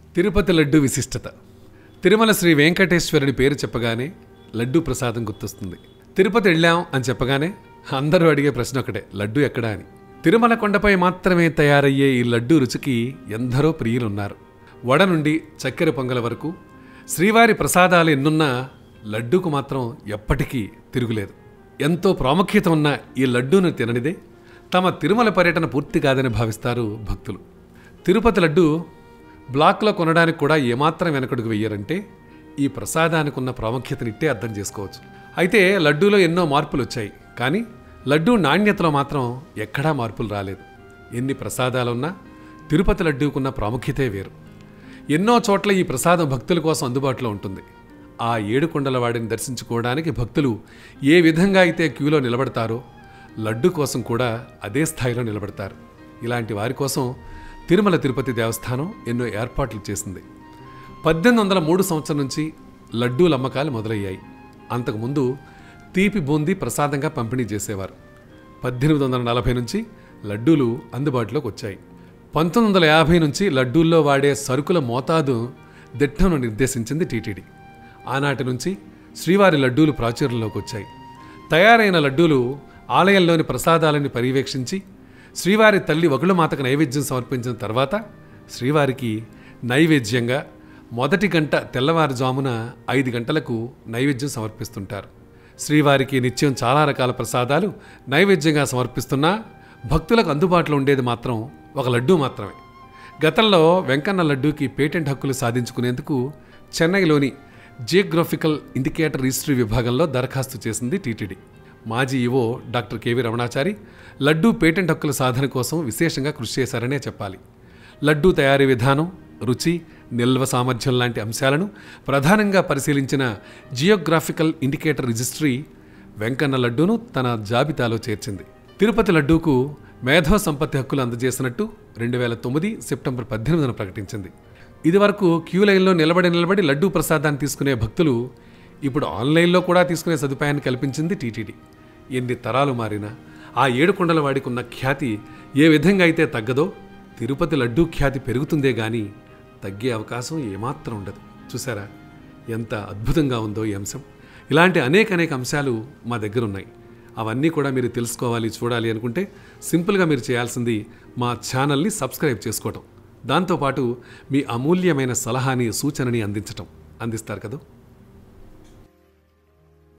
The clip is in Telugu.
తిరుపతి లడ్డు విశిష్టత తిరుమల శ్రీ వెంకటేశ్వరుని పేరు చెప్పగానే లడ్డు ప్రసాదం గుర్తొస్తుంది తిరుపతి వెళ్ళాం అని చెప్పగానే అందరూ అడిగే ప్రశ్న ఒకటే లడ్డు ఎక్కడా అని తిరుమల కొండపై మాత్రమే తయారయ్యే ఈ లడ్డు రుచికి ఎందరో ప్రియులున్నారు వడ నుండి చక్కెర పొంగల వరకు శ్రీవారి ప్రసాదాలు ఎన్నున్నా లడ్డూకు మాత్రం ఎప్పటికీ తిరుగులేదు ఎంతో ప్రాముఖ్యత ఉన్న ఈ లడ్డూను తిననిదే తమ తిరుమల పర్యటన పూర్తి కాదని భావిస్తారు భక్తులు తిరుపతి లడ్డు బ్లాక్లో కొనడానికి కూడా ఏమాత్రం వెనకడుగు వెయ్యరంటే ఈ ప్రసాదానికి ఉన్న ప్రాముఖ్యతనిట్టే అర్థం చేసుకోవచ్చు అయితే లడ్డూలో ఎన్నో మార్పులు వచ్చాయి కానీ లడ్డూ నాణ్యతలో మాత్రం ఎక్కడా మార్పులు రాలేదు ఎన్ని ప్రసాదాలున్నా తిరుపతి లడ్డూకున్న ప్రాముఖ్యతే వేరు ఎన్నో చోట్ల ఈ ప్రసాదం భక్తుల కోసం అందుబాటులో ఉంటుంది ఆ ఏడు కొండల వాడిని దర్శించుకోవడానికి భక్తులు ఏ విధంగా అయితే క్యూలో నిలబడతారో లడ్డు కోసం కూడా అదే స్థాయిలో నిలబడతారు ఇలాంటి వారి కోసం తిరుమల తిరుపతి దేవస్థానం ఎన్నో ఏర్పాట్లు చేసింది పద్దెనిమిది వందల మూడు సంవత్సరం నుంచి లడ్డూల అమ్మకాలు మొదలయ్యాయి అంతకుముందు తీపి బూందీ ప్రసాదంగా పంపిణీ చేసేవారు పద్దెనిమిది వందల నలభై నుంచి లడ్డూలు అందుబాటులోకి వచ్చాయి పంతొమ్మిది వందల యాభై నుంచి లడ్డూల్లో వాడే సరుకుల మోతాదు దిట్టను నిర్దేశించింది టీటీడీ ఆనాటి నుంచి శ్రీవారి లడ్డూలు ప్రాచుర్యంలోకి వచ్చాయి తయారైన లడ్డూలు ఆలయంలోని ప్రసాదాలని పర్యవేక్షించి శ్రీవారి తల్లి వగుళమాతకు నైవేద్యం సమర్పించిన తర్వాత శ్రీవారికి నైవేద్యంగా మొదటి గంట తెల్లవారుజామున ఐదు గంటలకు నైవేద్యం సమర్పిస్తుంటారు శ్రీవారికి నిత్యం చాలా రకాల ప్రసాదాలు నైవేద్యంగా సమర్పిస్తున్నా భక్తులకు అందుబాటులో ఉండేది మాత్రం ఒక లడ్డూ మాత్రమే గతంలో వెంకన్న లడ్డూకి పేటెంట్ హక్కులు సాధించుకునేందుకు చెన్నైలోని జియోగ్రఫికల్ ఇండికేటర్ రిజిస్ట్రీ విభాగంలో దరఖాస్తు చేసింది టీటీడీ మాజీ EO doctor KV Ramanachari laddu patent హక్కుల సాధన కోసం విశేషంగా కృషి చేశారనే చెప్పాలి లడ్డూ తయారీ విధానం రుచి నిల్వ సామర్థ్యం లాంటి అంశాలను ప్రధానంగా పరిశీలించిన జియోగ్రాఫికల్ ఇండికేటర్ రిజిస్ట్రీ వెంకన్న లడ్డూను తన జాబితాలో చేర్చింది తిరుపతి లడ్డూకు మేధో సంపత్తి హక్కులు అందజేసినట్టు రెండు వేల తొమ్మిది సెప్టెంబర్ పద్దెనిమిదిన ప్రకటించింది ఇదివరకు క్యూ లైన్లో నిలబడి నిలబడి లడ్డూ ప్రసాదాన్ని తీసుకునే భక్తులు ఇప్పుడు ఆన్లైన్లో కూడా తీసుకునే సదుపాయాన్ని కల్పించింది టీటీడీ ఎన్ని తరాలు మారినా ఆ ఏడుకొండల వాడికి ఉన్న ఖ్యాతి ఏ విధంగా అయితే తగ్గదో తిరుపతి లడ్డూ ఖ్యాతి పెరుగుతుందే గాని తగ్గే అవకాశం ఏమాత్రం ఉండదు చూసారా ఎంత అద్భుతంగా ఉందో ఈ అంశం ఇలాంటి అనేక అనేక అంశాలు మా దగ్గర ఉన్నాయి అవన్నీ కూడా మీరు తెలుసుకోవాలి చూడాలి అనుకుంటే సింపుల్గా మీరు చేయాల్సింది మా ఛానల్ని సబ్స్క్రైబ్ చేసుకోవటం దాంతోపాటు మీ అమూల్యమైన సలహాని సూచనని అందించటం అందిస్తారు కదా